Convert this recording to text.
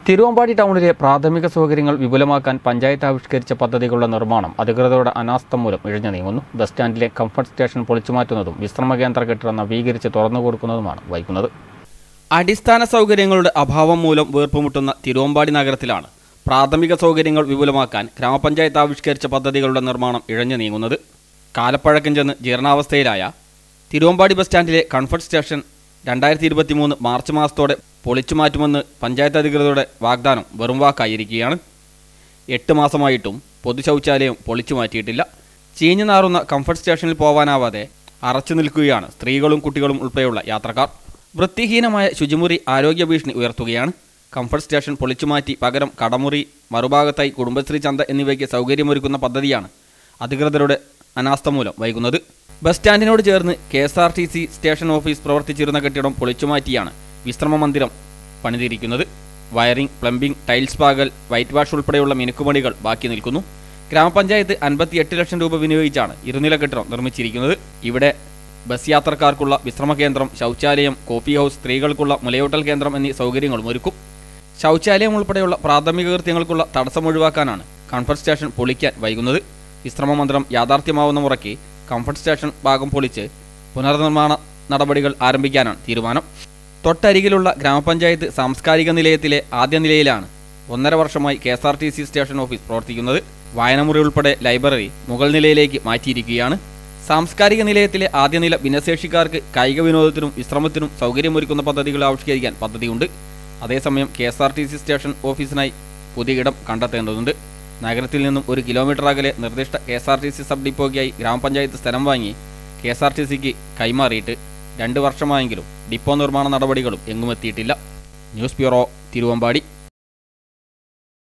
തിരുവമ്പാടി ടൗണിലെ പ്രാഥമിക സൗകര്യങ്ങൾ വിപുലമാക്കാൻ പഞ്ചായത്ത് ആവിഷ്കരിച്ച പദ്ധതികളുടെ നിർമ്മാണം അധികൃതരുടെ അനാസ്ഥ മൂലം ഇഴഞ്ഞു നീങ്ങുന്നു ബസ് സ്റ്റാൻഡിലെ കംഫർട്ട് സ്റ്റേഷൻ പൊളിച്ചുമാറ്റുന്നതും വിശ്രമ കേന്ദ്ര കെട്ടിടം നവീകരിച്ച് തുറന്നു കൊടുക്കുന്നതുമാണ് വൈകുന്നത് അടിസ്ഥാന സൗകര്യങ്ങളുടെ അഭാവം മൂലം വീർപ്പുമുട്ടുന്ന തിരുവമ്പാടി നഗരത്തിലാണ് പ്രാഥമിക സൗകര്യങ്ങൾ വിപുലമാക്കാൻ ഗ്രാമപഞ്ചായത്ത് ആവിഷ്കരിച്ച പദ്ധതികളുടെ നിർമ്മാണം ഇഴഞ്ഞു നീങ്ങുന്നത് കാലപ്പഴക്കം ചെന്ന് ജീർണാവസ്ഥയിലായ തിരുവമ്പാടി ബസ് സ്റ്റാൻഡിലെ കംഫർട്ട് സ്റ്റേഷൻ രണ്ടായിരത്തി ഇരുപത്തി മൂന്ന് മാർച്ച് മാസത്തോടെ പൊളിച്ചു മാറ്റുമെന്ന് പഞ്ചായത്ത് അധികൃതരുടെ വാഗ്ദാനം വെറും വാക്കായിരിക്കുകയാണ് എട്ട് മാസമായിട്ടും പൊതു ശൗചാലയം പൊളിച്ചു മാറ്റിയിട്ടില്ല ചീഞ്ഞു നാറുന്ന കംഫർട്ട് സ്റ്റേഷനിൽ പോവാനാവാതെ അറച്ചു നിൽക്കുകയാണ് സ്ത്രീകളും കുട്ടികളും ഉൾപ്പെടെയുള്ള യാത്രക്കാർ വൃത്തിഹീനമായ ശുചിമുറി ആരോഗ്യ ഭീഷണി ഉയർത്തുകയാണ് കംഫർട്ട് സ്റ്റേഷൻ പൊളിച്ചു മാറ്റി പകരം കടമുറി മറുഭാഗത്തായി കുടുംബശ്രീ ചന്ത എന്നിവയ്ക്ക് സൗകര്യമൊരുക്കുന്ന പദ്ധതിയാണ് അധികൃതരുടെ അനാസ്ഥ മൂലം വൈകുന്നത് ബസ് സ്റ്റാൻഡിനോട് ചേർന്ന് K S R T C station office പ്രവർത്തിച്ചിരുന്ന കെട്ടിടം പൊളിച്ചുമാറ്റിയാണ് വിശ്രമ മന്ദിരം പണിതിരിക്കുന്നത് വയറിംഗ് പ്ലംബിംഗ് ടൈൽസ് പാകൽ വൈറ്റ് വാഷ് ഉൾപ്പെടെയുള്ള മിനുക്കുപണികൾ ബാക്കി നിൽക്കുന്നു ഗ്രാമപഞ്ചായത്ത് അൻപത്തിയെട്ട് ലക്ഷം രൂപ വിനിയോഗിച്ചാണ് ഇരുനില കെട്ടിടം നിർമ്മിച്ചിരിക്കുന്നത് ഇവിടെ ബസ് യാത്രക്കാർക്കുള്ള വിശ്രമ കേന്ദ്രം ശൗചാലയം കോഫി ഹൗസ് സ്ത്രീകൾക്കുള്ള മുലയൂട്ടൽ കേന്ദ്രം എന്നീ സൗകര്യങ്ങളും ഒരുക്കും ശൗചാലയം ഉൾപ്പെടെയുള്ള പ്രാഥമിക കൃത്യങ്ങൾക്കുള്ള തടസ്സം ഒഴിവാക്കാനാണ് കംഫർട്ട് സ്റ്റേഷൻ പൊളിക്കാൻ വൈകുന്നത് വിശ്രമ മന്ദിരം യാഥാർത്ഥ്യമാവുന്ന മുറയ്ക്ക് കംഫർട്ട് സ്റ്റേഷൻ ഭാഗം പൊളിച്ച് പുനർനിർമ്മാണ നടപടികൾ ആരംഭിക്കാനാണ് തീരുമാനം തൊട്ടരികിലുള്ള ഗ്രാമപഞ്ചായത്ത് സാംസ്കാരിക നിലയത്തിലെ ആദ്യ നിലയിലാണ് ഒന്നര വർഷമായി K S R T C station office പ്രവർത്തിക്കുന്നത് വായനമുറി ഉൾപ്പെടെ ലൈബ്രറി മുകൾ നിലയിലേക്ക് മാറ്റിയിരിക്കുകയാണ് സാംസ്കാരിക നിലയത്തിലെ ആദ്യ നില ഭിന്നശേഷിക്കാർക്ക് കായിക വിനോദത്തിനും വിശ്രമത്തിനും സൗകര്യമൊരുക്കുന്ന പദ്ധതികൾ ആവിഷ്കരിക്കാൻ പദ്ധതിയുണ്ട് അതേസമയം K S R T C station ഓഫീസിനായി പുതിയ ഇടം കണ്ടെത്തേണ്ടതുണ്ട് നഗരത്തിൽ നിന്നും ഒരു കിലോമീറ്റർ അകലെ നിർദ്ദിഷ്ട K S R T C sub ഡിപ്പോയ്ക്കായി ഗ്രാമപഞ്ചായത്ത് സ്ഥലം വാങ്ങി കെ എസ് ആർ ടി സിക്ക് കൈമാറിയിട്ട് രണ്ട് വർഷമായെങ്കിലും ഡിപ്പോ നിർമ്മാണ നടപടികളും എങ്ങുമെത്തിയിട്ടില്ല ന്യൂസ് ബ്യൂറോ തിരുവമ്പാടി